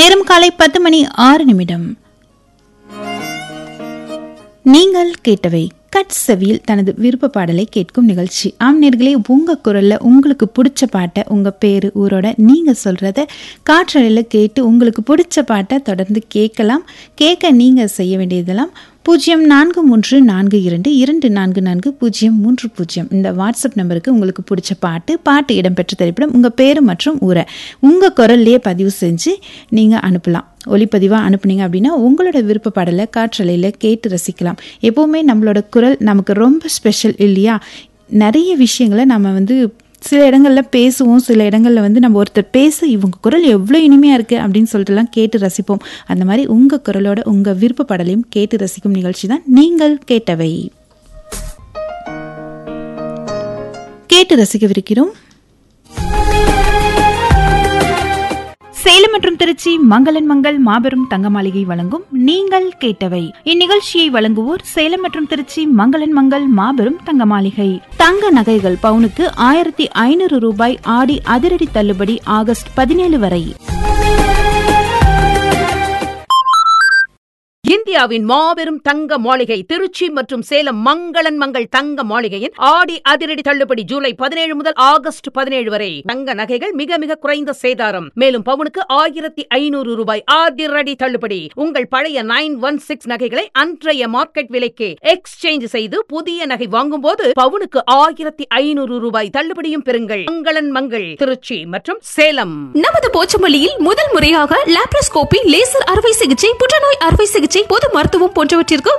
நேரம் காலை பத்து மணி ஆறு நிமிடம் நீங்கள் கேட்டவை கட் செவியில் தனது விருப்ப பாடலை கேட்கும் நிகழ்ச்சி ஆம் நேர்களே உங்க குரல்ல உங்களுக்கு பிடிச்ச பாட்டை உங்க பேரு ஊரோட நீங்க சொல்றத காற்றலையில் கேட்டு உங்களுக்கு பிடிச்ச பாட்டை தொடர்ந்து கேட்கலாம் கேட்க நீங்க செய்ய வேண்டியதெல்லாம் பூஜ்ஜியம் நான்கு மூன்று நான்கு இரண்டு இரண்டு நான்கு நான்கு பூஜ்ஜியம் மூன்று பூஜ்ஜியம் இந்த வாட்ஸ்அப் நம்பருக்கு உங்களுக்கு பிடிச்ச பாட்டு பாட்டு இடம்பெற்ற திரைப்படம் உங்கள் பேர் மற்றும் ஊரை உங்கள் குரல்லையே பதிவு செஞ்சு நீங்கள் அனுப்பலாம் ஒளிப்பதிவாக அனுப்புனீங்க அப்படின்னா உங்களோட விருப்ப பாடலை காற்றலையில் கேட்டு ரசிக்கலாம் எப்போவுமே நம்மளோட குரல் நமக்கு ரொம்ப ஸ்பெஷல் இல்லையா நிறைய விஷயங்களை நம்ம வந்து சில இடங்களில் பேசுவோம் சில இடங்களில் வந்து நம்ம ஒருத்தர் பேச இவங்க குரல் எவ்வளோ இனிமையாக இருக்குது அப்படின்னு சொல்லிட்டுலாம் கேட்டு ரசிப்போம் அந்த மாதிரி உங்கள் குரலோட உங்கள் விருப்ப பாடலையும் கேட்டு ரசிக்கும் நிகழ்ச்சி தான் நீங்கள் கேட்டவை கேட்டு ரசிக்கவிருக்கிறோம் சேலம் மற்றும் திருச்சி மங்களன் மங்கள் மாபெரும் தங்க மாளிகை வழங்கும் நீங்கள் கேட்டவை இந்நிகழ்ச்சியை வழங்குவோர் சேலம் மற்றும் திருச்சி மங்களன் மங்கள் மாபெரும் தங்க மாளிகை தங்க நகைகள் பவுனுக்கு ஆயிரத்தி ஐநூறு ரூபாய் ஆடி அதிரடி தள்ளுபடி ஆகஸ்ட் பதினேழு வரை இந்தியாவின் மாபெரும் தங்க மாளிகை திருச்சி மற்றும் சேலம் மங்களன் மங்கள் தங்க மாளிகையின் ஆடி அதிரடி தள்ளுபடி ஜூலை பதினேழு முதல் ஆகஸ்ட் பதினேழு வரை தங்க நகைகள் மிக மிக குறைந்த சேதாரம் மேலும் பவுனுக்கு ஆயிரத்தி ஐநூறு ரூபாய் அதிரடி தள்ளுபடி உங்கள் பழைய நைன் ஒன் சிக்ஸ் நகைகளை அன்றைய மார்க்கெட் விலைக்கு எக்ஸ்சேஞ்ச் செய்து புதிய நகை வாங்கும் போது பவுனுக்கு ஆயிரத்தி ஐநூறு ரூபாய் தள்ளுபடியும் பெறுங்கள் மங்களன் மங்கள் திருச்சி மற்றும் சேலம் நமது போச்சமல்லியில் முதல் முறையாக லாப்ரோஸ்கோபி லேசர் அறுவை சிகிச்சை புற்றுநோய் அறுவை சிகிச்சை பொது மருத்துவம் போன்றவற்றிற்கு